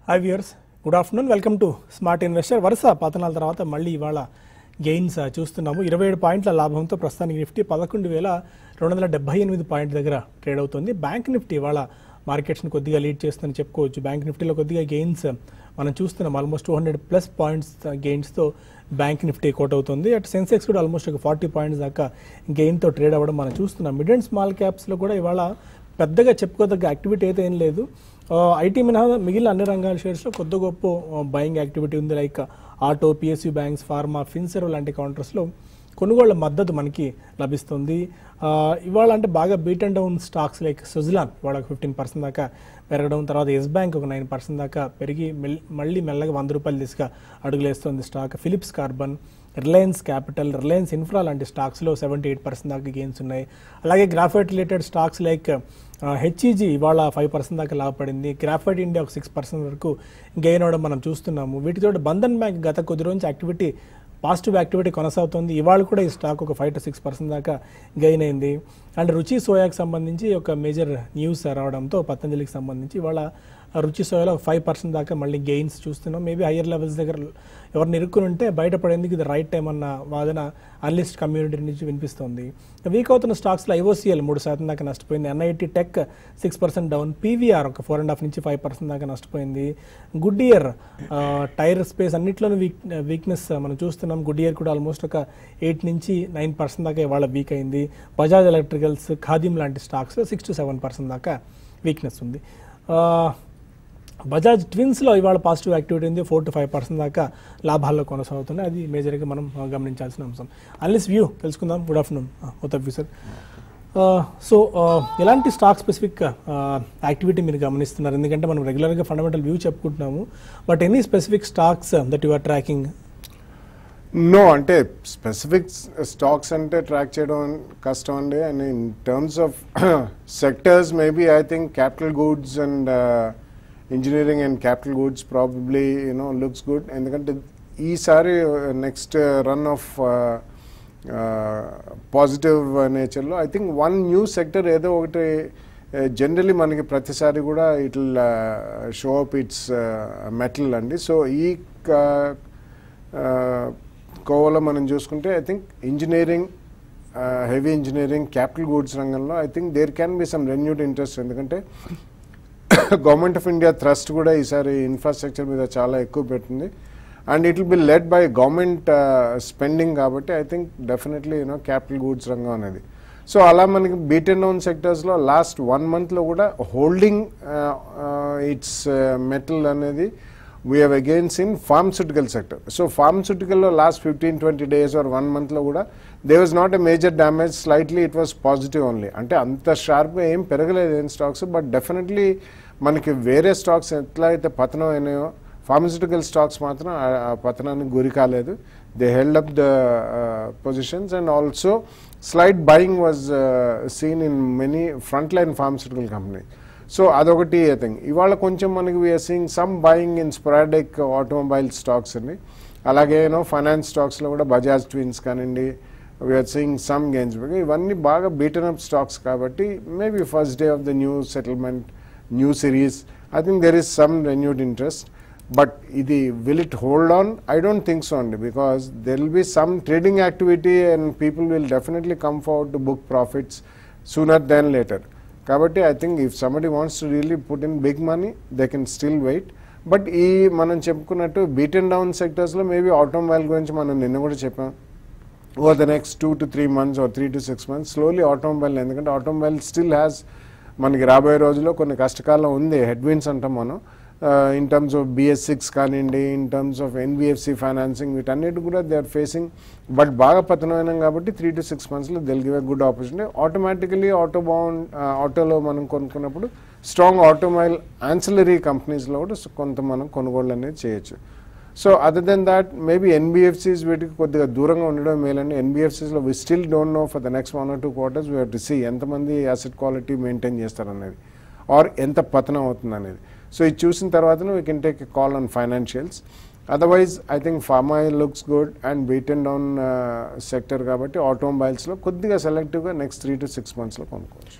Hi viewers good afternoon welcome to smart investor వరుస పతనాల తర్వాత మళ్ళీ ఇవాళ గెయిన్స్ చూస్తున్నాము ఇరవై ఏడు పాయింట్ల లాభంతో ప్రస్తుతానికి నిఫ్టీ పదకొండు వేల రెండు వందల డెబ్బై ఎనిమిది పాయింట్ దగ్గర ట్రేడ్ అవుతుంది బ్యాంక్ నిఫ్టీ ఇవాళ మార్కెట్స్ని కొద్దిగా లీడ్ చేస్తుందని చెప్పుకోవచ్చు బ్యాంక్ నిఫ్టీలో కొద్దిగా గెయిన్స్ మనం చూస్తున్నాం almost two hundred plus points గెయిన్స్తో బ్యాంక్ నిఫ్టీ కోట్ అవుతుంది అటు సెన్సెక్స్ కూడా ఆల్మోస్ట్ ఒక ఫార్టీ పాయింట్స్ దాకా గెయిన్తో ట్రేడ్ అవ్వడం మనం చూస్తున్నాం మిడ్ అండ్ స్మాల్ క్యాప్స్లో కూడా ఇవాళ పెద్దగా చెప్పుకోదగ్గ యాక్టివిటీ అయితే ఏం లేదు ఐటీ మినహా మిగిలిన అన్ని రంగాల షేర్స్లో కొద్ది గొప్ప బయింగ్ యాక్టివిటీ ఉంది like auto PSU banks pharma finserv లాంటి కౌంటర్స్లో కొనుగోళ్ల మద్దతు మనకి లభిస్తుంది ఆ, ఇవాళ అంటే బాగా beat and down stocks like Suzlon ఇవాళ ఫిఫ్టీన్ పర్సెంట్ దాకా పెరగడం తర్వాత ఎస్ బ్యాంక్ ఒక నైన్ పర్సెంట్ దాకా పెరిగి మెల్- మళ్ళీ మెల్లగా వంద రూపాయల దిశగా అడుగులేస్తుంది stock Philips carbon Reliance capital Reliance infra లాంటి స్టాక్స్లో సెవెంటీ ఎయిట్ పర్సెంట్ దాకా గెయిన్స్ ఉన్నాయి అలాగే graphite related stocks like HEG ఇవాళ ఫైవ్ పర్సెంట్ దాకా లాభపడింది గ్రాఫైట్ ఇండియా ఒక సిక్స్ పర్సెంట్ వరకు గెయిన్ అవ్వడం మనం చూస్తున్నాము వీటితో బంధన్ బ్యాంక్ గత కొద్ది రోజు యాక్టివిటీ పాజిటివ్ యాక్టివిటీ కొనసాగుతుంది ఇవాళ కూడా ఈ స్టాక్ ఒక ఫైవ్ టు సిక్స్ పర్సెంట్ దాకా గెయిన్ అయింది అండ్ రుచి సోయాకి సంబంధించి ఒక మేజర్ న్యూస్ రావడంతో పతంజలికి సంబంధించి ఇవాళ రుచి సోయాలో ఫైవ్ పర్సెంట్ దాకా మళ్ళీ గెయిన్స్ చూస్తున్నాం మేబీ హయ్యర్ లెవెల్స్ దగ్గర ఎవరిని ఇరుక్కుని ఉంటే బయటపడేందుకు ఇది రైట్ టైం అన్న వాదన అనలిస్ట్ కమ్యూనిటీ నుంచి వినిపిస్తోంది వీక్ అవుతున్న స్టాక్స్లో ఐఓసీఎల్ మూడు శాతం దాకా నష్టపోయింది NIIT tech six percent down PVR ఒక ఫోర్ అండ్ హాఫ్ నుంచి ఫైవ్ పర్సెంట్ దాకా నష్టపోయింది గుడ్ ఇయర్ టైర్ స్పేస్ అన్నిట్లోనూ వీక్ వీక్నెస్ మనం చూస్తున్నాం గుడ్ ఇయర్ కూడా ఆల్మోస్ట్ ఒక ఎయిట్ నుంచి నైన్ పర్సెంట్ దాకా ఇవాళ వీక్ అయింది బజాజ్ ఎలక్ట్రికల్స్ ఖాదీం లాంటి stocks six to seven percent దాకా వీక్నెస్ ఉంది ఆ, బజాజ్ ట్విన్స్లో ఇవాళ పాజిటివ్ యాక్టివిటీ ఉంది ఫోర్ టు ఫైవ్ పర్సెంట్ దాకా లాభాల్లో కొనసాగుతున్నాయి అది మేజర్గా మనం ఆ, గమనించాల్సిన అంశం అన్లిస్ వ్యూ తెలుసుకుందాం గుడ్ ఆఫ్టర్నూన్ ఉత్తప్ వ్యూ సార్ సో ఎలాంటి స్టాక్ స్పెసిఫిక్ యాక్టివిటీ మీరు గమనిస్తున్నారు ఎందుకంటే మనం రెగ్యులర్గా ఫండమెంటల్ వ్యూ చెప్పుకుంటున్నాము but any specific stocks that you are tracking no అంటే స్పెసిఫిక్ స్టాక్స్ అంటే ట్రాక్ చేయడం కష్టం అండి and in terms of sectors maybe I think capital goods and engineering and capital goods probably you know looks good ఎందుకంటే ఈసారి next run of positive నేచర్లో I think one new sector ఏదో ఒకటి generally మనకి ప్రతిసారి కూడా it show up it's metal అండి so ఈ కోవలో మనం చూసుకుంటే I think engineering heavy engineering capital goods రంగంలో I think there can be some renewed interest ఎందుకంటే గవర్నమెంట్ ఆఫ్ ఇండియా ట్రస్ట్ కూడా ఈసారి ఇన్ఫ్రాస్ట్రక్చర్ మీద చాలా ఎక్కువ పెట్టింది and it will be led by government spending కాబట్టి I think definitely you know capital goods రంగం అనేది సో అలా మనకి beat and down సెక్టర్స్లో last one మంత్లో కూడా హోల్డింగ్ ఇట్స్ మెటల్ అనేది we have again seen pharmaceutical sector so ఫార్మస్యూటికల్లో last fifteen twenty days or one మంత్లో కూడా they was not a major damage slightly it was positive only అంటే అంత షార్ప్గా ఏం పెరగలేదు ఏం స్టాక్స్ బట్ డెఫినెట్లీ మనకి వేరే స్టాక్స్ ఎట్లా అయితే పతనం అయినాయో ఫార్మస్యూటికల్ స్టాక్స్ మాత్రం ఆ- ఆ పతనానికి గురి కాలేదు they held up the positions and also slight buying was seen in many front line pharmaceutical company so అదొకటి ఐ థింక్ ఇవాళ కొంచెం మనకి we are seeing some buying in sporadic automobile stocks అండి అలాగే యూనో ఫైనాన్స్ స్టాక్స్లో కూడా బజాజ్ ట్విన్స్ కానివ్వండి we are seeing some gains ఇవన్నీ బాగా బీటన్ అప్ స్టాక్స్ కాబట్టి maybe first day of the new settlement new series I think there is some renewed interest but ఇది will it hold on I don't think so అండి because there will be some trading activity and people will definitely come forward to book profits sooner than later కాబట్టి I think if somebody wants to really put in big money they can still wait but ఈ మనం చెప్పుకున్నట్టు beat and down సెక్టర్స్లో maybe automobile గురించి మనం నిన్న కూడా చెప్పాం over the next two to three months are three to six months slowly automobile ఎందుకంటే ఆటోమొబైల్ స్టిల్ హ్యాస్ మనకి రాబోయే రోజుల్లో కొన్ని కష్టకాలం ఉంది హెడ్విన్స్ అంటాం మనం in terms of BS six కానివ్వండి in terms of NBFC financing వీటన్నిటి కూడా దే ఆర్ ఫేసింగ్ బట్ బాగా పతనమైనాం కాబట్టి త్రీ టు సిక్స్ మంత్స్లో they'll give a good opportunity automatically auto బాగుండ్ ఆటోలో మనం కొనుక్కున్నప్పుడు స్ట్రాంగ్ ఆటోమొబైల్ ఆన్సిలరీ కంపెనీస్లో కూడా కొంత మనం కొనుగోళ్ళు అనేది చేయొచ్చు so other than that maybe NBFCs వీటికి కొద్దిగా దూరంగా ఉండడం మేలండి ఎన్బిఎఫ్సిస్లో we still don't know for the next one or two quarters we to see ఎంతమంది అసెట్ క్వాలిటీ మెయింటైన్ చేస్తారనేది ఆర్ ఎంత పతనం అవుతుంది అనేది సో ఇది చూసిన తర్వాత we can take a call on financials otherwise I think pharma looks good and beat and down sector కాబట్టి ఆటోమొబైల్స్లో కొద్దిగా సెలెక్టివ్గా నెక్స్ట్ త్రీ టు సిక్స్ మంత్స్లో కొనుక్కోవచ్చు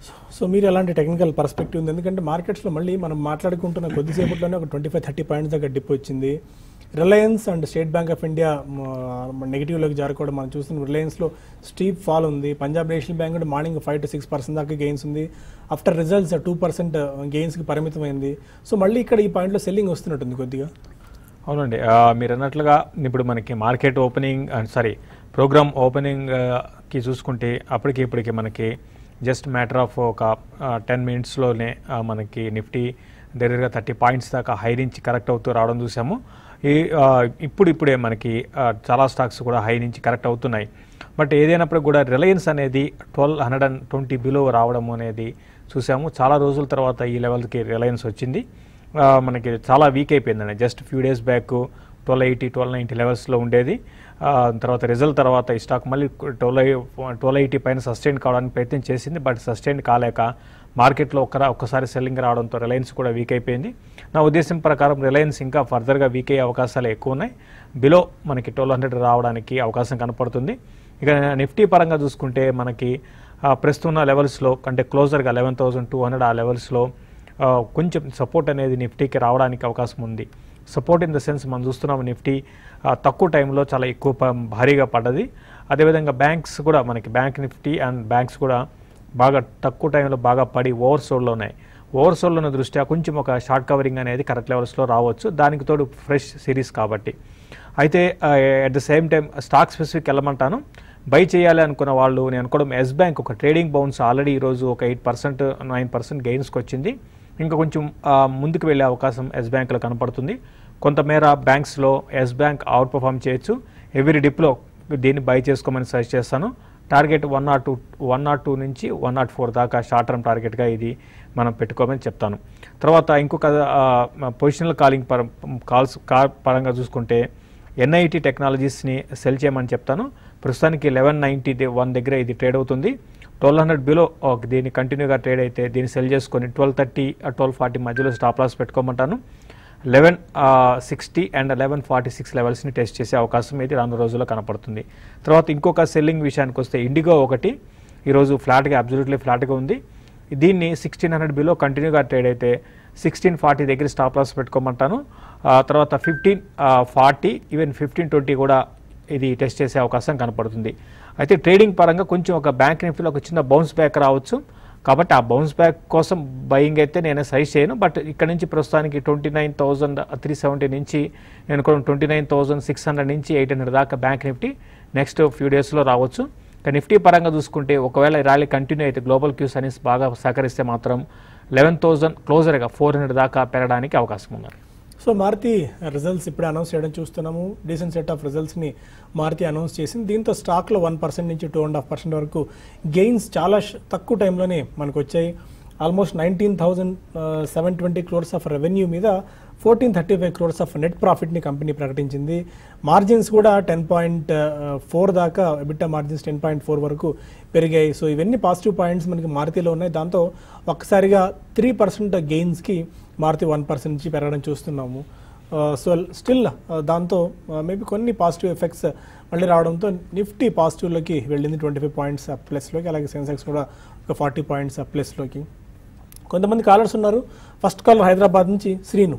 సో మీరు ఎలాంటి టెక్నికల్ పర్స్పెక్టివ్ ఉంది ఎందుకంటే మార్కెట్స్లో మళ్ళీ మనం మాట్లాడుకుంటున్న కొద్దిసేపట్లోనే ఒక ట్వంటీ ఫైవ్ థర్టీ పాయింట్స్ దగ్గర డిప్ వచ్చింది Reliance and State Bank of India నెగిటివ్లోకి జారుకోవడం మనం చూస్తున్నాం రిలయన్స్లో స్టీప్ ఫాల్ ఉంది పంజాబ్ నేషనల్ బ్యాంక్ కూడా morning five to six percent దాకా గెయిన్స్ ఉంది ఆఫ్టర్ రిజల్ట్స్ టూ పర్సెంట్ గెయిన్స్కి పరిమితమైంది సో మళ్ళీ ఇక్కడ ఈ పాయింట్లో సెల్లింగ్ వస్తున్నట్టుంది కొద్దిగా అవునండి ఆ, మీరు అన్నట్లుగా ఇప్పుడు మనకి market opening sorry program opening కి చూసుకుంటే అప్పటికి ఇప్పటికి మనకి జస్ట్ మ్యాటర్ ఆఫ్ ఒక టెన్ మినిట్స్లోనే మనకి నిఫ్టీ దగ్గరగా థర్టీ పాయింట్స్ దాకా హై నుంచి కరెక్ట్ అవుతూ రావడం చూసాము ఈ ఆ, ఇప్పుడు ఇప్పుడే మనకి ఆ, చాలా స్టాక్స్ కూడా హై నుంచి కరెక్ట్ అవుతున్నాయి బట్ ఏదైనప్పుడు కూడా రిలయన్స్ అనేది twelve hundred and twenty below రావడం అనేది చూసాము చాలా రోజుల తర్వాత ఈ లెవెల్కి రిలయన్స్ వచ్చింది ఆ, మనకి చాలా వీక్ అయిపోయిందండి just few days back twelve eighty twelve ninety లెవెల్స్లో ఉండేది ఆ, తర్వాత రిజల్ట్ తర్వాత ఈ స్టాక్ మళ్ళీ ట్వెల్వ్ ట్వెల్వ్ ఎయిటీ పైన సస్టైన్ కావడానికి ప్రయత్నం చేసింది బట్ సస్టైన్ కాలేక మార్కెట్లో ఒక్కరా ఒక్కసారి సెల్లింగ్ రావడంతో రిలయన్స్ కూడా వీక్ అయిపోయింది నా ఉద్దేశం ప్రకారం రిలయన్స్ ఇంకా ఫర్దర్గా వీక్ అయ్యే అవకాశాలు ఎక్కువ ఉన్నాయి బిలో మనకి ట్వెల్వ్ హండ్రెడ్ రావడానికి అవకాశం కనపడుతుంది ఇక నిఫ్టీ పరంగా చూసుకుంటే మనకి ఆ, ప్రస్తుతం ఉన్న లెవెల్స్లో అంటే క్లోజర్గా లెవెన్ థౌసండ్ టూ హండ్రెడ్ ఆ లెవెల్స్లో ఆ, కొంచెం సపోర్ట్ అనేది నిఫ్టీకి రావడానికి అవకాశం ఉంది సపోర్ట్ ఇన్ ద సెన్స్ మనం చూస్తున్నాం నిఫ్టీ ఆ, తక్కువ టైంలో చాలా ఎక్కువ ప- భారీగా పడ్డది అదేవిధంగా బ్యాంక్స్ కూడా మనకి బ్యాంక్ నిఫ్టీ అండ్ బ్యాంక్స్ కూడా బాగా తక్కువ టైంలో బాగా పడి ఓవర్ సోల్డ్లో ఉన్నాయి ఓవర్ సోల్డ్ ఉన్న దృష్ట్యా కొంచెం ఒక షార్ట్ కవరింగ్ అనేది కరెక్ట్ లెవెల్స్లో రావచ్చు దానికి తోడు ఫ్రెష్ సిరీస్ కాబట్టి అయితే at the same time stock specific వెళ్ళమంటాను బై చేయాలి అనుకున్న వాళ్ళు నేను అనుకోవడం ఎస్ బ్యాంక్ ఒక ట్రేడింగ్ బౌన్స్ ఆల్రెడీ ఈరోజు ఒక ఎయిట్ పర్సెంట్ నైన్ పర్సెంట్ గెయిన్స్కి వచ్చింది ఇంకా కొంచెం ఆ, ముందుకు వెళ్ళే అవకాశం ఎస్ బ్యాంక్లో కనపడుతుంది కొంతమేర బ్యాంక్స్లో ఎస్ బ్యాంక్ అవుట్ పర్ఫామ్ చేయొచ్చు ఎవ్రీ డిప్లో దీన్ని బై చేసుకోమని సజెస్ట్ చేస్తాను target one not two one not two నుంచి వన్ నాట్ ఫోర్ దాకా షార్ట్ టర్మ్ టార్గెట్గా ఇది మనం పెట్టుకోమని చెప్తాను తర్వాత ఇంకొక పొజిషనల్ కాలింగ్ పర కాల్స్ కార్ పరంగా చూసుకుంటే ఎన్ఐటి టెక్నాలజీస్ని సెల్ చేయమని చెప్తాను ప్రస్తుతానికి లెవెన్ నైంటీ వన్ దగ్గర ఇది ట్రేడ్ అవుతుంది ట్వెల్వ్ హండ్రెడ్ బిలో దీన్ని కంటిన్యూగా ట్రేడ్ అయితే దీన్ని సెల్ చేసుకొని ట్వెల్వ్ థర్టీ ట్వెల్వ్ ఫార్టీ మధ్యలో స్టాప్ లాస్ పెట్టుకోమంటాను eleven sixty and eleven forty six లెవెల్స్ని టెస్ట్ చేసే అవకాశం అయితే రాను రోజుల్లో కనపడుతుంది తర్వాత ఇంకొక సెల్లింగ్ విషయానికి వస్తే ఇండిగో ఒకటి ఈరోజు ఫ్లాట్గా అబ్జల్యూట్లీ ఫ్లాట్గా ఉంది దీన్ని సిక్స్టీన్ హండ్రెడ్ బిలో కంటిన్యూగా ట్రేడ్ అయితే సిక్స్టీన్ ఫార్టీ దగ్గర స్టాప్ లాస్ పెట్టుకోమంటాను ఆ తర్వాత fifteen forty even fifteen twenty కూడా ఇది టెస్ట్ చేసే అవకాశం కనపడుతుంది అయితే ట్రేడింగ్ పరంగా కొంచెం ఒక బ్యాంక్ నిఫ్టీలో ఒక చిన్న బౌన్స్ బ్యాక్ రావచ్చు కాబట్టి ఆ బౌన్స్ బ్యాక్ కోసం బయింగ్ అయితే నేను సజెస్ట్ చేయను బట్ ఇక్కడ నుంచి ప్రస్తుతానికి twenty nine thousand three seventy నుంచి నేను కూడా twenty nine thousand six hundred నుంచి ఎయిట్ హండ్రెడ్ దాకా బ్యాంక్ నిఫ్టీ నెక్స్ట్ ఫ్యూ డేస్లో రావచ్చు ఇక నిఫ్టీ పరంగా చూసుకుంటే ఒకవేళ ఈ ర్యాలీ కంటిన్యూ అయితే గ్లోబల్ క్యూస్ అనేసి బాగా సహకరిస్తే మాత్రం లెవెన్ థౌసండ్ క్లోజర్గా ఫోర్ హండ్రెడ్ దాకా పెరగడానికి అవకాశం ఉంది సో మారుతి రిజల్ట్స్ ఇప్పుడే అనౌన్స్ చేయడం చూస్తున్నాము డీసెంట్ సెట్ ఆఫ్ రిజల్ట్స్ని మారుతి అనౌన్స్ చేసింది దీంతో స్టాక్లో వన్ పర్సెంట్ నుంచి టూ అండ్ హాఫ్ పర్సెంట్ వరకు గెయిన్స్ చాలా ష- తక్కువ టైంలోనే మనకు వచ్చాయి almost nineteen thousand seven twenty crores of revenue మీద fourteen thirty five crores of net ప్రాఫిట్ని కంపెనీ ప్రకటించింది మార్జిన్స్ కూడా టెన్ పాయింట్ ఫోర్ దాకా EBITDA margins ten point four వరకు పెరిగాయి సో ఇవన్నీ పాజిటివ్ పాయింట్స్ మనకి మారుతిలో ఉన్నాయి దాంతో ఒక్కసారిగా త్రీ పర్సెంట్ గెయిన్స్కి మారుతి వన్ పర్సెంట్ నుంచి పెరగడం చూస్తున్నాము సో స్టిల్ దాంతో మేబీ కొన్ని పాజిటివ్ ఎఫెక్ట్స్ మళ్ళీ రావడంతో నిఫ్టీ పాజిటివ్లోకి వెళ్ళింది ట్వంటీ ఫైవ్ పాయింట్స్ ప్లస్లోకి అలాగే సెన్సెక్స్ కూడా ఒక ఫార్టీ పాయింట్స్ ప్లస్లోకి కొంతమంది కాలర్స్ ఉన్నారు ఫస్ట్ కాలర్ హైదరాబాద్ నుంచి శ్రీను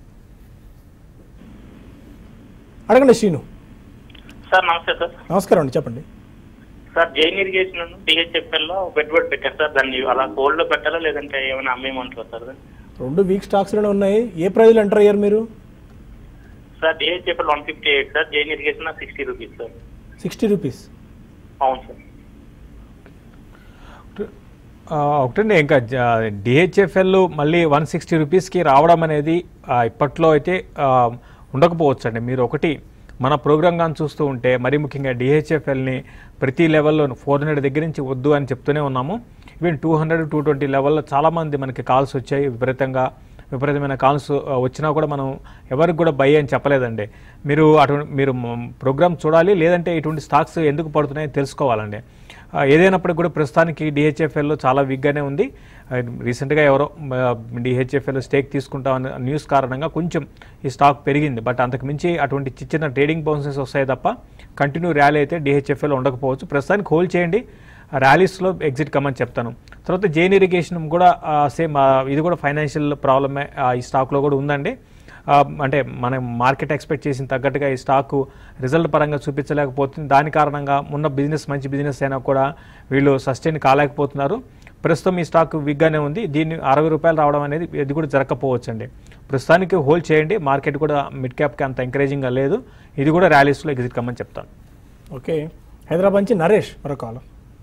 అడగండి శ్రీను సార్ నమస్తే సార్ నమస్కారం అండి చెప్పండి సార్ జైన్ ఇరిగేషన్ డిహెచ్ఎఫ్ఎల్ లో పెట్టుబడి పెట్టారు సార్ దాన్ని అలా హోల్డ్ లో పెట్టాలా లేదంటే ఏమైనా అమ్మేయమంటారా సార్ దాన్ని? రెండు వీక్ స్టాక్స్లోనే ఉన్నాయి ఏ ప్రైజ్లో ఎంటర్ అయ్యారు మీరు sir DHFL one fifty eight sir Jain irrigation sixty rupees sir sixty rupees అవును సార్ ఆ, ఒకటండి ఇంకా డిహెచ్ఎఫ్ఎల్ మళ్ళీ వన్ సిక్స్టీ రూపీస్కి రావడం అనేది ఆ, ఇప్పట్లో అయితే ఆ, ఉండకపోవచ్చు అండి మీరు ఒకటి మన ప్రోగ్రామ్ కానీ చూస్తూ ఉంటే మరీ ముఖ్యంగా డిహెచ్ఎఫ్ఎల్ని ప్రతి లెవెల్లో ఫోర్ హండ్రెడ్ దగ్గర నుంచి వద్దు అని చెప్తూనే ఉన్నాము even two hundred two twenty లెవెల్లో చాలామంది మనకి కాల్స్ వచ్చాయి విపరీతంగా విపరీతమైన కాల్స్ ఆ, వచ్చినా కూడా మనం ఎవరికి కూడా బై అని చెప్పలేదండి మీరు అటువంటి మీరు ప్రోగ్రామ్ చూడాలి లేదంటే ఇటువంటి స్టాక్స్ ఎందుకు పడుతున్నాయో తెలుసుకోవాలండి ఆ, ఏదైనప్పటికీ కూడా ప్రస్తుతానికి డిహెచ్ఎఫ్ఎల్లో చాలా వీక్గానే ఉంది ఆ, రీసెంట్గా ఎవరో డిహెచ్ఎఫ్ఎల్ స్టేక్ తీసుకుంటామన్న న్యూస్ కారణంగా కొంచెం ఈ స్టాక్ పెరిగింది బట్ అంతకు మించి అటువంటి చిన్న చిన్న ట్రేడింగ్ బౌన్సెస్ వస్తాయి తప్ప కంటిన్యూ ర్యాలీ అయితే డిహెచ్ఎఫ్ఎల్ ఉండకపోవచ్చు ప్రస్తుతానికి హోల్డ్ చేయండి ర్యాలీస్లో ఎగ్జిట్ కమ్మని చెప్తాను తర్వాత జైన్ ఇరిగేషన్ కూడా సేమ్ ఇది కూడా ఫైనాన్షియల్ ప్రాబ్లమే ఆ, ఈ స్టాక్లో కూడా ఉందండి ఆ, అంటే మనం మార్కెట్ ఎక్స్పెక్ట్ చేసిన తగ్గట్టుగా ఈ స్టాక్ రిజల్ట్ పరంగా చూపించలేకపోతుంది దాని కారణంగా ఉన్న బిజినెస్ మంచి బిజినెస్ అయినా కూడా వీళ్ళు సస్టైన్ కాలేకపోతున్నారు ప్రస్తుతం ఈ స్టాక్ విగ్గానే ఉంది దీన్ని అరవై రూపాయలు రావడం అనేది ఇది కూడా జరగకపోవచ్చు అండి ప్రస్తుతానికి హోల్డ్ చేయండి మార్కెట్ కూడా మిడ్ క్యాప్కి అంత ఎంకరేజింగ్గా లేదు ఇది కూడా ర్యాలీస్లో ఎగ్జిట్ కమ్మని చెప్తాను ఓకే హైదరాబాద్ నుంచి నరేష్ మరో కాలం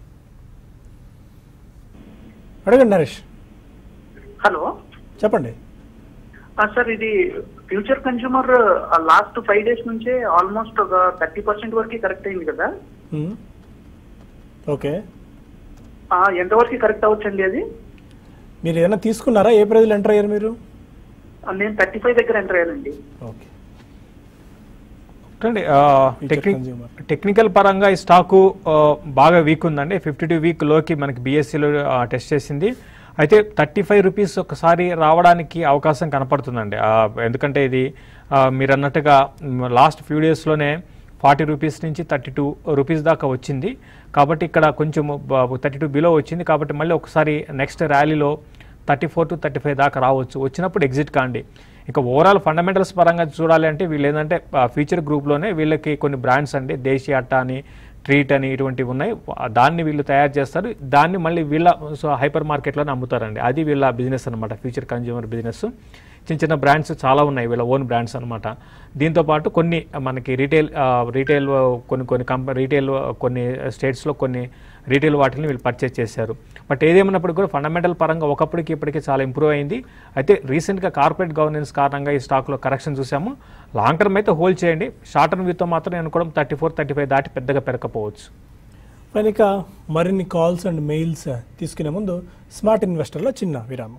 అడగండి నరేష్ హలో చెప్పండి ఆ, సార్ ఇది future consumer last five days నుంచే ఆల్మోస్ట్ ఒక థర్టీ పర్సెంట్ వరకు కరెక్ట్ అయింది కదా మ్మ్. ఓకే ఆ, ఎంతవరకు కరెక్ట్ అవ్వచ్చండి అది మీరు ఏదైనా తీసుకున్నారా ఏ ప్రైజ్లో ఎంటర్ అయ్యారు మీరు ఆ, నేను థర్టీ ఫైవ్ దగ్గర ఎంటర్ అయ్యానండి ఓకే చూడండి Future టెక్నిక్ consumer. టెక్నికల్ పరంగా ఈ స్టాకు ఆ, బాగా వీక్ ఉందండి ఫిఫ్టీ టూ వీక్ లోకి మనకి బీఎస్సీలో టెస్ట్ చేసింది అయితే థర్టీ ఫైవ్ రూపీస్ ఒకసారి రావడానికి అవకాశం కనపడుతుందండి ఆ, ఎందుకంటే ఇది ఆ, మీరు అన్నట్టుగా లాస్ట్ ఫ్యూ డేస్లోనే ఫార్టీ రూపీస్ నుంచి థర్టీ టూ రూపీస్ దాకా వచ్చింది కాబట్టి ఇక్కడ కొంచెం థర్టీ టూ బిలో వచ్చింది కాబట్టి మళ్ళీ ఒకసారి నెక్స్ట్ ర్యాలీలో thirty four to thirty five దాకా రావచ్చు వచ్చినప్పుడు ఎగ్జిట్ కాండి ఇక ఓవరాల్ ఫండమెంటల్స్ పరంగా చూడాలి అంటే వీళ్ళు ఏంటంటే ఫ్యూచర్ గ్రూప్లోనే వీళ్ళకి కొన్ని బ్రాండ్స్ అండి దేశీ అట్ట అని ట్రీట్ అని ఇటువంటివి ఉన్నాయి ఆ దాన్ని వీళ్ళు తయారు చేస్తారు దాన్ని మళ్ళీ వీళ్ళ సో హైపర్ మార్కెట్లోనే అమ్ముతారండి అది వీళ్ళ బిజినెస్ అనమాట ఫ్యూచర్ కన్జ్యూమర్ బిజినెస్ చిన్న చిన్న బ్రాండ్స్ చాలా ఉన్నాయి వీళ్ళ ఓన్ బ్రాండ్స్ అనమాట దీంతోపాటు కొన్ని మనకి రీటైల్ రీటైల్ కొన్ని కొన్ని కంపెనీ రీటైల్ కొన్ని స్టేట్స్లో కొన్ని రీటైల్ వాటిని వీళ్ళు పర్చేస్ చేశారు బట్ ఏదేమన్నప్పటికీ కూడా ఫండమెంటల్ పరంగా ఒకప్పటికి ఇప్పటికీ చాలా ఇంప్రూవ్ అయింది అయితే రీసెంట్గా కార్పొరేట్ గవర్నెన్స్ కారణంగా ఈ స్టాక్లో కరెక్షన్ చూసాము లాంగ్ టర్మ్ అయితే హోల్డ్ చేయండి షార్ట్ టర్మ్ వ్యూతో మాత్రం నేను కూడా థర్టీ ఫోర్ థర్టీ ఫైవ్ దాటి పెద్దగా పెరగకపోవచ్చు పైన ఇక మరిన్ని కాల్స్ అండ్ మెయిల్స్ తీసుకునే ముందు స్మార్ట్ ఇన్వెస్టర్లో చిన్న విరామం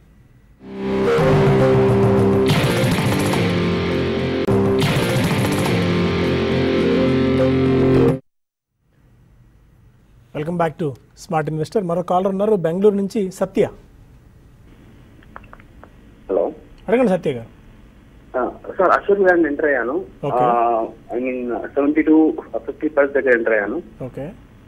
welcome back to smart investor మరో కాలర్ ఉన్నారు బెంగళూరు నుంచి సత్య హలో అడగండి సత్య గారు సార్ అశోక్ ల్యాండ్ ఎంటర్ అయ్యాను Okay. I mean seventy two fifty price దగ్గర ఎంటర్ అయ్యాను ఓకే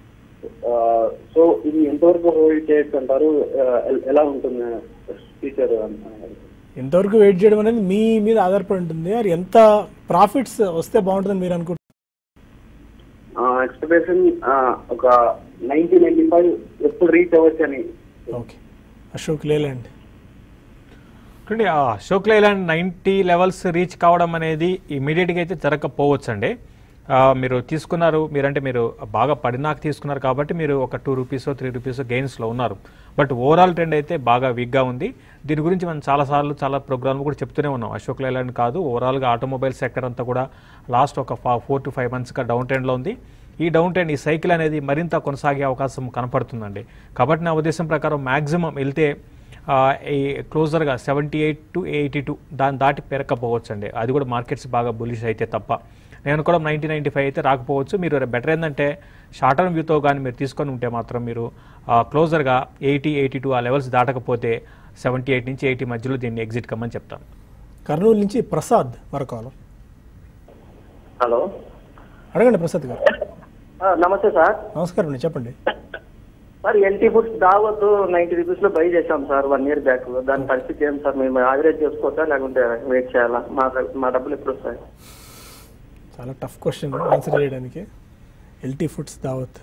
సో ఇది ఎంతవరకు హోల్డ్ చేయొచ్చు అంటారు Uh, ఎ- ఎలా ఉంటుంది ఫ్యూచర్ ఎంతవరకు వెయిట్ చేయడం అనేది మీ మీద ఆధారపడి ఉంటుంది అది ఎంత ప్రాఫిట్స్ వస్తే బాగుంటుందని మీరు అనుకుంటున్నారు ఎక్స్పెక్టేషన్ ఒక నైన్టీ నైన్టీ ఫైవ్ ఎప్పుడు రీచ్ అవ్వచ్చు అని ఓకే అశోక్ లేలాండ్ చూడండి ఆ Ashok Leyland ninety levels reach కావడం అనేది ఇమీడియట్గా అయితే జరగకపోవచ్చు అండి ఆ, మీరు తీసుకున్నారు మీరంటే మీరు బాగా పడినాక తీసుకున్నారు కాబట్టి మీరు ఒక టూ రూపీస్ త్రీ రూపీస్ గెయిన్స్లో ఉన్నారు బట్ ఓవరాల్ ట్రెండ్ అయితే బాగా వీక్గా ఉంది దీని గురించి మనం చాలాసార్లు చాలా ప్రోగ్రామ్ కూడా చెప్తూనే ఉన్నాం అశోక్ లైలాండ్ కాదు ఓవరాల్గా ఆటోమొబైల్ సెక్టర్ అంతా కూడా లాస్ట్ ఒక ఫోర్ టు ఫైవ్ మంత్స్గా డౌన్ ట్రెండ్లో ఉంది ఈ డౌన్ ట్రెండ్ ఈ సైకిల్ అనేది మరింత కొనసాగే అవకాశం కనపడుతుందండి కాబట్టి నా ఉద్దేశం ప్రకారం మ్యాక్సిమం వెళ్తే ఆ, ఈ క్లోజర్గా seventy eight to eighty two దాన్ని దాటి పెరగకపోవచ్చు అండి అది కూడా మార్కెట్స్ బాగా బులిష్ అయితే తప్ప నేను కూడా నైంటీ నైంటీ ఫైవ్ అయితే రాకపోవచ్చు మీరు బెటర్ ఏంటంటే షార్ట్ టర్మ్ వ్యూతో కానీ మీరు తీసుకొని ఉంటే మాత్రం మీరు క్లోజర్గా ఎయిటీ ఎయిటీ టూ ఆ లెవెల్స్ దాటకపోతే సెవెంటీ ఎయిట్ నుంచి ఎయిటీ మధ్యలో దీన్ని ఎగ్జిట్ కమ్మని చెప్తాను కర్నూలు నుంచి ప్రసాద్ మరో కాలర్ హలో అడగండి ప్రసాద్ గారు నమస్తే సార్ నమస్కారం అండి చెప్పండి సార్ ఎల్టీ ఫుడ్స్ దావద్దు నైన్టీ రూపీస్ లో బై చేశాం సార్ వన్ ఇయర్ బ్యాక్ దాని పరిస్థితి ఏం సార్ మేము యావరేజ్ చేసుకోవచ్చా లేకుంటే వెయిట్ చేయాలా మా మా డబ్బులు ఎప్పుడు వస్తాయి చాలా టఫ్ క్వశ్చన్ ఆన్సర్ చేయడానికి LT foods Daawat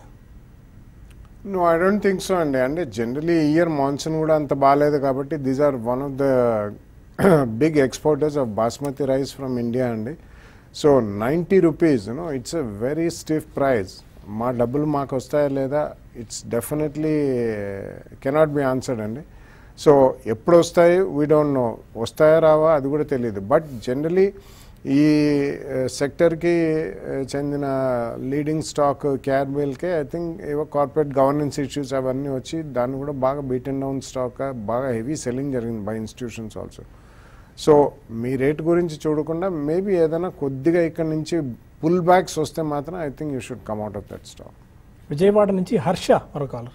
no I don't think so అండి అంటే జనరలీ ఇయర్ మాన్సూన్ కూడా అంత బాగాలేదు కాబట్టి these are one of the big exporters of basmati rice from India అండి so ninety rupees you know it's a very stiff price మా డబ్బులు మాకు వస్తాయా లేదా it's definitely cannot be answered అండి సో ఎప్పుడు వస్తాయి వీ డోంట్ నో వస్తాయా రావా అది కూడా తెలియదు బట్ జనరలీ ఈ సెక్టర్కి చెందిన లీడింగ్ స్టాక్ క్యార్బెల్కే ఐ థింక్ ఏవో కార్పొరేట్ గవర్నెన్స్ ఇష్యూస్ అవన్నీ వచ్చి దాన్ని కూడా బాగా బీట్ అండ్ డౌన్ స్టాక్ బాగా హెవీ సెల్లింగ్ జరిగింది బై ఇన్స్టిట్యూషన్స్ ఆల్సో సో మీ రేట్ గురించి చూడకుండా మేబీ ఏదైనా కొద్దిగా ఇక్కడ నుంచి పుల్ బ్యాక్స్ వస్తే మాత్రం I think you should come out of that stock Vijayawada నుంచి హర్ష మరో కాలర్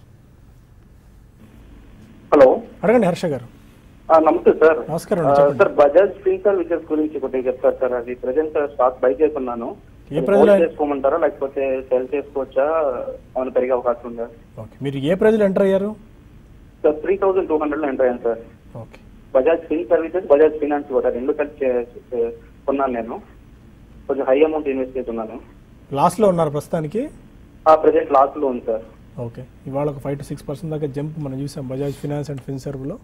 హలో అడగండి హర్ష గారు నమస్తే సార్ నమస్కారం అండి, చెప్పండి. సార్ బజాజ్ ఫిన్సర్ విజయస్ గురించి కొద్దిగా చెప్తారు సార్ అది ప్రజెంట్ స్టాక్ బై చేసుకున్నాను ఏ ప్రజలు- Hold చేసుకోమంటారా లేకపోతే సెల్ చేసుకోవచ్చా అవును పెరిగే అవకాశం ఉందా ఓకే మీరు ఏ ప్రైజ్లో ఎంటర్ అయ్యారు sir three thousand two hundred లో ఎంటర్ అయ్యాను sir okay Bajaj fin services Bajaj finance కూడా రెండు కలిసి చే- చే- కొన్నాను నేను కొంచెం హై అమౌంట్ ఇన్వెస్ట్ చేస్తున్నాను లాస్ట్లో ఉన్నారు ప్రస్తుతానికి ఆ ప్రెసెంట్ లాస్ట్ లో ఉంది సార్ ఓకే ఇవాళ ఒక ఫైవ్ టు సిక్స్ పర్సెంట్ దాకా జంప్ మనం చూసాం బజాజ్ ఫినాన్స్ అండ్ ఫిన్సర్వ్లో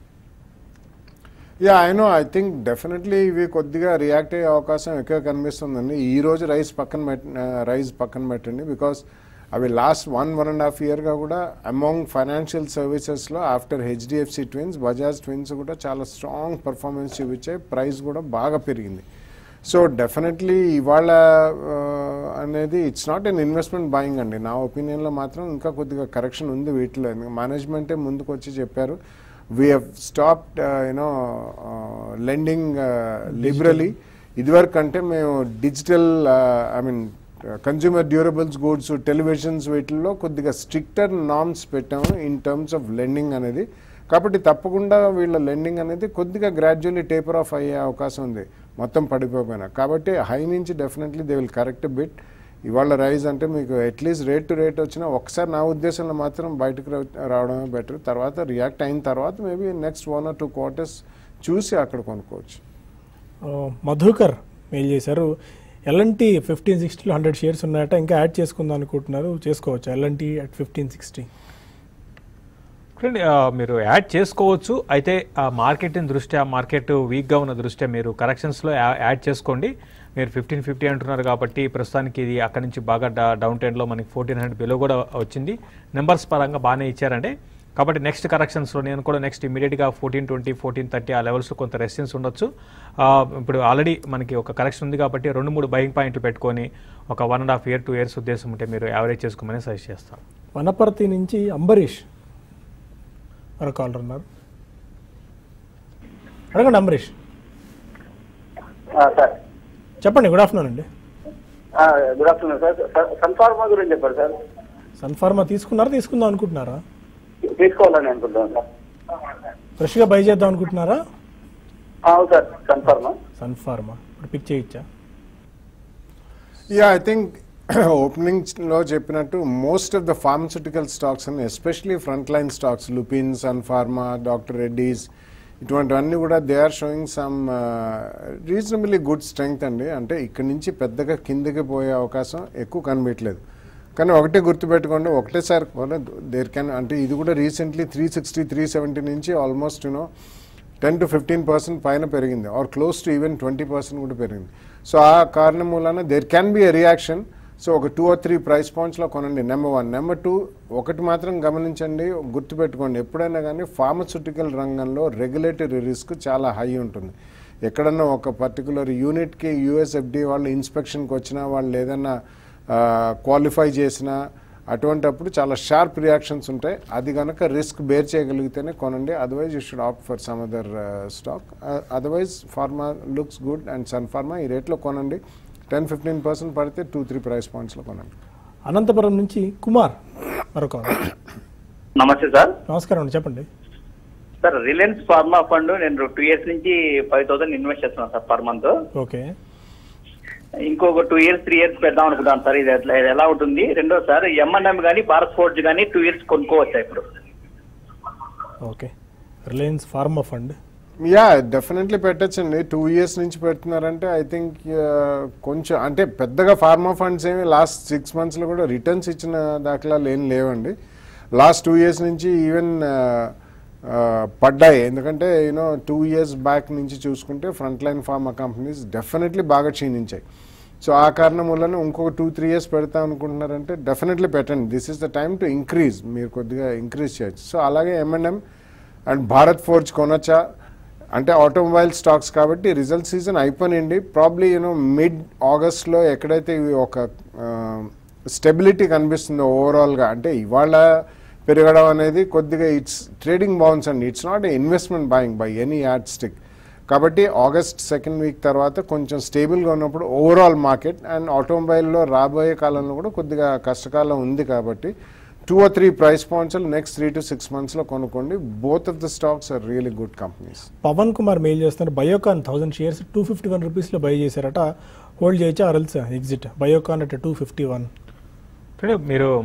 yeah I know I think definitely ఇవి కొద్దిగా రియాక్ట్ అయ్యే అవకాశం ఎక్కువ కనిపిస్తుందండి ఈ రోజు రైస్ పక్కన పెట్ రైస్ పక్కన పెట్టండి బికాస్ అవి last one one and half ఇయర్గా కూడా అమాంగ్ ఫైనాన్షియల్ సర్వీసెస్లో after HDFC twins Bajaj twins కూడా చాలా స్ట్రాంగ్ పర్ఫార్మెన్స్ చూపించాయి ప్రైస్ కూడా బాగా పెరిగింది సో డెఫినెట్లీ ఇవాళ ఆ, అనేది it's not an investment buying అండి నా ఒపీనియన్లో మాత్రం ఇంకా కొద్దిగా కరెక్షన్ ఉంది వీటిలో మేనేజ్మెంటే ముందుకు వచ్చి చెప్పారు we have stopped you know lending liberally ఇదివరకు అంటే మేము digital I mean consumer durables goods televisions వీటిల్లో కొద్దిగా స్ట్రిక్టర్ నామ్స్ పెట్టాము ఇన్ టర్మ్స్ ఆఫ్ లెండింగ్ అనేది కాబట్టి తప్పకుండా వీళ్ళ లెండింగ్ అనేది కొద్దిగా గ్రాడ్యువల్లీ టేపర్ ఆఫ్ అయ్యే అవకాశం ఉంది మొత్తం పడిపోయినా కాబట్టి హై నుంచి definitely they will correct bit ఇవాళ రైజ్ అంటే మీకు అట్లీస్ట్ రేట్ టు రేట్ వచ్చినా ఒకసారి నా ఉద్దేశంలో మాత్రం బయటకు రా- రావడమే బెటర్ తర్వాత రియాక్ట్ అయిన తర్వాత maybe next one or two quarters చూసి అక్కడ కొనుక్కోవచ్చు ఆ, మధుకర్ మెయిల్ చేశారు ఎల్ఎన్టీ ఫిఫ్టీన్ సిక్స్టీలో హండ్రెడ్ షేర్స్ ఉన్నాయట ఇంకా యాడ్ చేసుకుందాం అనుకుంటున్నారు చేసుకోవచ్చు ఎల్ఎన్టీ అట్ ఫిఫ్టీన్ సిక్స్టీ చూడండి ఆ, మీరు యాడ్ చేసుకోవచ్చు అయితే ఆ మార్కెట్ దృష్ట్యా మార్కెట్ వీక్గా ఉన్న దృష్ట్యా మీరు కరెక్షన్స్లో యాడ్ చేసుకోండి మీరు ఫిఫ్టీన్ ఫిఫ్టీ అంటున్నారు కాబట్టి ప్రస్తుతానికి ఇది అక్కడి నుంచి బాగా డౌన్ ట్రెండ్లో మనకి ఫోర్టీన్ హండ్రెడ్ బిలో కూడా వచ్చింది నెంబర్స్ పరంగా బాగానే ఇచ్చారండి కాబట్టి నెక్స్ట్ కరెక్షన్స్లో నేను కూడా నెక్స్ట్ ఇమీడియట్గా ఫోర్టీన్ ట్వంటీ ఫోర్టీన్ థర్టీ ఆ లెవెల్స్ కొంత రెసిస్టెన్స్ ఉండొచ్చు ఆ, ఇప్పుడు ఆల్రెడీ మనకి ఒక కరెక్షన్ ఉంది కాబట్టి రెండు మూడు బయింగ్ పాయింట్లు పెట్టుకొని ఒక one and half year two years ఉద్దేశం ఉంటే మీరు యావరేజ్ చేసుకోమని సజెస్ట్ చేస్తాను వనపర్తి నుంచి అంబరీష్ మరో కాలర్ ఉన్నారు అడగండి అంబరీష్ సార్ చెప్పండి గుడ్ ఆఫ్టర్నూన్ అండి గుడ్ ఆఫ్టర్నూన్ సార్ సన్ఫార్మా గురించి చెప్పారు సార్ సన్ఫార్మా తీసుకున్నారా తీసుకుందాం అనుకుంటున్నారా తీసుకోవాలని అనుకుంటున్నాను సార్ ఫ్రెష్గా బై చేద్దాం అనుకుంటున్నారా అవును సార్ సన్ఫార్మా సన్ఫార్మా ఇప్పుడు పిక్ చేయొచ్చా యా ఐ థింక్ ఓపెనింగ్లో చెప్పినట్టు most of the pharmaceutical stocks అని especially front line stocks Lupin Sun Pharma doctor Reddy's ఇటువంటివన్నీ కూడా they are showing some reasonably good strength అండి అంటే ఇక్కడి నుంచి పెద్దగా కిందకి పోయే అవకాశం ఎక్కువ కనిపించలేదు కానీ ఒకటే గుర్తుపెట్టుకోండి ఒకటేసారి దేర్ క్యాన్ అంటే ఇది కూడా recently three sixty three seventy నుంచి almost you know ten to fifteen percent పైన పెరిగింది or close to even twenty percent కూడా పెరిగింది సో ఆ కారణం మూలాన there can be a reaction so ఒక టూ ఆర్ త్రీ ప్రైస్ పాయింట్స్లో కొనండి నెంబర్ వన్ నెంబర్ టూ ఒకటి మాత్రం గమనించండి గుర్తుపెట్టుకోండి ఎప్పుడైనా కానీ ఫార్మస్యూటికల్ రంగంలో రెగ్యులేటరీ రిస్క్ చాలా హై ఉంటుంది ఎక్కడన్నా ఒక పర్టికులర్ యూనిట్కి యూఎస్ఎఫ్డి వాళ్ళు ఇన్స్పెక్షన్కి వచ్చినా వాళ్ళు ఏదన్నా క్వాలిఫై చేసినా అటువంటప్పుడు చాలా షార్ప్ రియాక్షన్స్ ఉంటాయి అది కనుక రిస్క్ బేర్ చేయగలిగితేనే కొనండి otherwise you should opt for some other stock otherwise pharma looks good and Sun Pharma ఈ రేట్లో కొనండి టెన్ ఫిఫ్టీన్ పర్సెంట్ పడితే టూ త్రీ ప్రైస్ పాయింట్స్లో కొనండి అనంతపురం నుంచి కుమార్ మరో కాలర్ నమస్తే సార్ నమస్కారం అండి చెప్పండి సార్ రిలయన్స్ ఫార్మా ఫండ్ నేను టూ ఇయర్స్ నుంచి ఫైవ్ థౌసండ్ ఇన్వెస్ట్ చేస్తున్నాను సార్ పర్ మంత్ ఓకే ఇంకొక టూ ఇయర్స్ త్రీ ఇయర్స్ పెడదాం అనుకుంటాను సార్ ఇది ఎట్లా ఇది ఎలా ఉంటుంది రెండో సార్ ఎంఎన్ఎం కానీ భారత్ ఫోర్జ్ కానీ టూ ఇయర్స్ కొనుక్కోవచ్చా ఇప్పుడు okay Reliance pharma fund yeah definitely పెట్టచ్చండి టూ ఇయర్స్ నుంచి పెడుతున్నారంటే ఐ థింక్ కొంచెం అంటే పెద్దగా ఫార్మా ఫండ్స్ ఏమి లాస్ట్ సిక్స్ మంత్స్లో కూడా రిటర్న్స్ ఇచ్చిన దాఖలాలు ఏం లేవండి లాస్ట్ టూ ఇయర్స్ నుంచి ఈవెన్ పడ్డాయి ఎందుకంటే యూనో టూ ఇయర్స్ బ్యాక్ నుంచి చూసుకుంటే front line pharma companies definitely బాగా క్షీణించాయి సో ఆ కారణం వలన ఇంకొక టూ త్రీ ఇయర్స్ పెడతాం అనుకుంటున్నారంటే డెఫినెట్లీ పెట్టండి this is the time to increase మీరు కొద్దిగా ఇంక్రీజ్ చేయొచ్చు సో అలాగే ఎంఎన్ఎం అండ్ భారత్ ఫోర్జ్ కొనొచ్చా అంటే ఆటోమొబైల్ స్టాక్స్ కాబట్టి రిజల్ట్ సీజన్ అయిపోయింది ప్రాబ్లీ యూనో మిడ్ ఆగస్ట్లో ఎక్కడైతే ఇవి ఒక స్టెబిలిటీ కనిపిస్తుందో ఓవరాల్గా అంటే ఇవాళ పెరగడం అనేది కొద్దిగా ఇట్స్ ట్రేడింగ్ బౌన్స్ అండి it's not a investment buying by any ad stick కాబట్టి ఆగస్ట్ సెకండ్ వీక్ తర్వాత కొంచెం స్టేబుల్గా ఉన్నప్పుడు ఓవరాల్ మార్కెట్ అండ్ ఆటోమొబైల్లో రాబోయే కాలంలో కూడా కొద్దిగా కష్టకాలం ఉంది కాబట్టి two or three price points next three to six మంత్స్లో కొనుక్కోండి both of the stocks are really good companies Pavan Kumar mail చేస్తున్నారు Biocon thousand shares two fifty one రూపీస్లో బై చేశారట హోల్డ్ చేయొచ్చా or else exit Biocon at two fifty one అంటే మీరు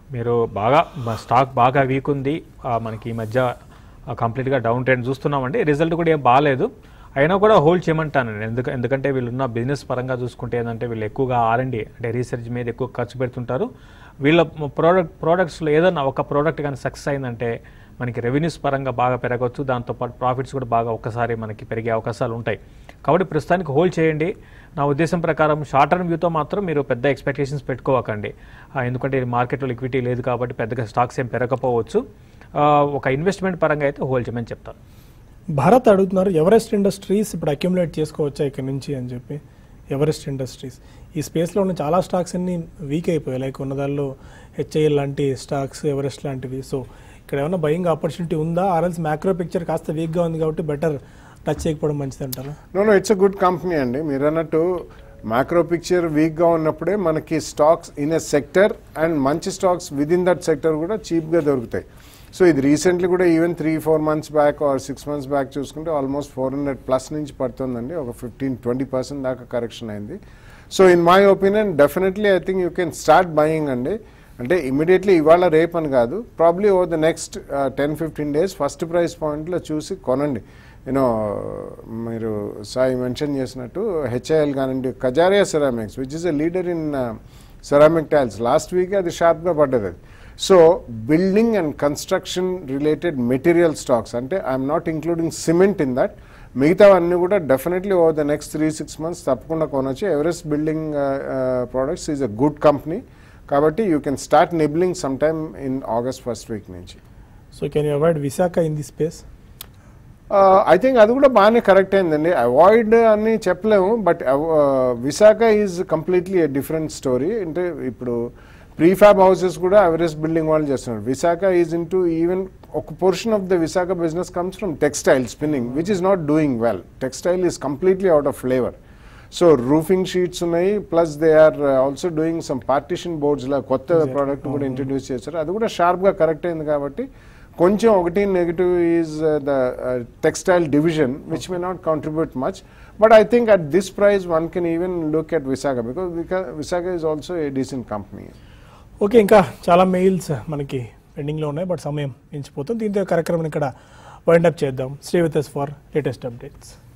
మీరు బాగా మా స్టాక్ బాగా వీక్ ఉంది ఆ, మనకి ఈ మధ్య ఆ, కంప్లీట్గా డౌన్ ట్రెండ్ చూస్తున్నామండి రిజల్ట్ కూడా ఏం బాగాలేదు అయినా కూడా హోల్డ్ చేయమంటాను నేను ఎందుకు ఎందుకంటే వీళ్ళున్న బిజినెస్ పరంగా చూసుకుంటే ఏంటంటే వీళ్ళు ఎక్కువగా ఆర్ఎండి అంటే రీసెర్చ్ మీద ఎక్కువ ఖర్చు పెడుతుంటారు వీళ్ళ ప్రోడక్ట్ ప్రోడక్ట్స్లో ఏదైనా ఒక ప్రోడక్ట్ కానీ సక్సెస్ అయిందంటే మనకి రెవెన్యూస్ పరంగా బాగా పెరగవచ్చు దాంతోపాటు ప్రాఫిట్స్ కూడా బాగా ఒక్కసారి మనకి పెరిగే అవకాశాలు ఉంటాయి కాబట్టి ప్రస్తుతానికి హోల్డ్ చేయండి నా ఉద్దేశం ప్రకారం షార్ట్ టర్మ్ వ్యూతో మాత్రం మీరు పెద్ద ఎక్స్పెక్టేషన్స్ పెట్టుకోవకండి ఆ, ఎందుకంటే మార్కెట్లో లిక్విడిటీ లేదు కాబట్టి పెద్దగా స్టాక్స్ ఏం పెరగకపోవచ్చు ఆ, ఒక ఇన్వెస్ట్మెంట్ పరంగా అయితే హోల్డ్ చేయమని చెప్తాను భారత్ అడుగుతున్నారు ఎవరెస్ట్ ఇండస్ట్రీస్ ఇప్పుడు అక్యుములేట్ చేసుకోవచ్చా ఇక్కడ నుంచి అని చెప్పి ఎవరెస్ట్ ఇండస్ట్రీస్ ఈ స్పేస్లో ఉన్న చాలా స్టాక్స్ అన్ని వీక్ అయిపోయాయి లైక్ ఉన్న దానిలో హెచ్ఐఎల్ లాంటి స్టాక్స్ ఎవరెస్ట్ లాంటివి సో ఇక్కడ ఏమైనా బయింగ్ ఆపర్చునిటీ ఉందా ఆర్ఎల్స్ మ్యాక్రో పిక్చర్ కాస్త వీక్గా ఉంది కాబట్టి బెటర్ టచ్ చేయకపోవడం మంచిది అంటారా no no it's a good company అండి మీరు అన్నట్టు మ్యాక్రో పిక్చర్ వీక్గా ఉన్నప్పుడే మనకి stocks in a sector and మంచి stocks with in that sector కూడా చీప్గా దొరుకుతాయి సో ఇది రీసెంట్లీ కూడా even three four months back or six months back చూసుకుంటే ఆల్మోస్ట్ ఫోర్ హండ్రెడ్ ప్లస్ నుంచి పడుతుందండి ఒక ఫిఫ్టీన్ ట్వంటీ పర్సెంట్ దాకా కరెక్షన్ అయింది so in my opinion definitely I think you can start buying అండి అంటే ఇమీడియట్లీ ఇవాళ రేపు అని కాదు probably over the next ten fifteen days first price పాయింట్లో చూసి కొనండి యూనో మీరు సాయి మెన్షన్ చేసినట్టు హెచ్ఐఎల్ కానివ్వండి Kajaria ceramics which is a leader in ceramic tiles last week అది షార్ప్గా పడ్డది అది so building and construction related material stocks అంటే I'm not including cement in that మిగతావన్నీ కూడా definitely over the next three six months తప్పకుండా కొనొచ్చు Everest building products is a good company కాబట్టి you can start nibbling some time in August first week నుంచి so can you avoid Visaka in the space I think అది కూడా బాగానే correct అయిందండి avoid అని చెప్పలేము but Visaka is completely different story అంటే ఇప్పుడు ప్రీఫాబ్ హౌసెస్ కూడా ఎవరెస్ట్ బిల్డింగ్ వాళ్ళు చేస్తున్నారు Visaka is into even ఒక portion of the Visaka business comes from textile spinning which is not doing well textile is completely out of flavour so roofing sheets ఉన్నాయి plus they are also doing some partition boards లా కొత్త product కూడా introduce చేశారు అది కూడా షార్ప్గా correct అయింది కాబట్టి కొంచెం ఒకటి negative is the textile division which may not contribute much but I think at this price one can even look at Visaka because Visaka is also a decent company okay ఇంకా చాలా మెయిల్స్ మనకి పెండింగ్లో ఉన్నాయి బట్ సమయం మించిపోతుంది దీంతో ఈ కార్యక్రమం ఇక్కడ వైండప్ చేద్దాం stay with us for latest updates